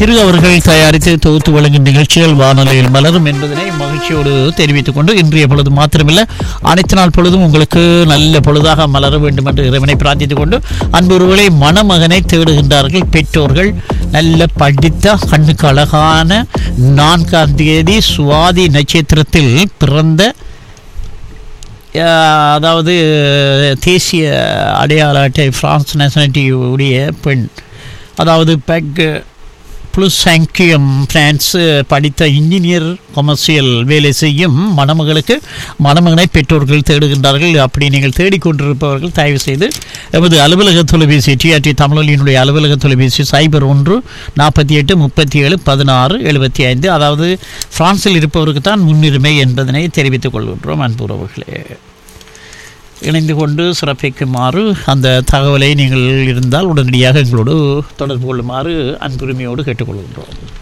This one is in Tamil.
திரு அவர்கள் தயாரித்து தொகுத்து வழங்கும் நிகழ்ச்சிகள் வானொலியில் மலரும் என்பதனை மகிழ்ச்சியோடு தெரிவித்துக் கொண்டு இன்றைய பொழுது மாத்திரமில்லை அனைத்து நாள் பொழுதும் உங்களுக்கு நல்ல பொழுதாக மலர வேண்டும் என்று இறைவனை பிரார்த்தித்துக் கொண்டு அன்புறவுகளை மணமகனை தேடுகின்றார்கள் பெற்றோர்கள் நல்ல படித்த கண்ணுக்கு அழகான நான்காம் தேதி சுவாதி நட்சத்திரத்தில் பிறந்த அஹ், அதாவது தேசிய அடையாள அட்டை பிரான்ஸ் நேஷனாலிட்டி உடைய பெண் அதாவது பெக் ப்ளஸ் சாங்கியம் பிரான்ஸ் படித்த இன்ஜினியர் கொமர்சியல் வேலை செய்யும் மணமகளுக்கு மணமகனை பெற்றோர்கள் தேடுகின்றார்கள் அப்படி நீங்கள் தேடிக்கொண்டிருப்பவர்கள் தயவு செய்து எமது அலுவலக தொலைபேசி டிஆர்டி தமிழொலியினுடைய அலுவலக தொலைபேசி சைபர் ஒன்று நாற்பத்தி எட்டு முப்பத்தி ஏழு பதினாறு எழுபத்தி ஐந்து அதாவது பிரான்சில் இருப்பவருக்கு தான் முன்னுரிமை என்பதனை தெரிவித்துக் கொள்கின்றோம் அன்புறவுகளே இணைந்து கொண்டு சிறப்பிக்குமாறு அந்த தகவலை நீங்கள் இருந்தால் உடனடியாக எங்களோடு தொடர்பு கொள்ளுமாறு அன்புரிமையோடு கேட்டுக்கொள்கின்றோம்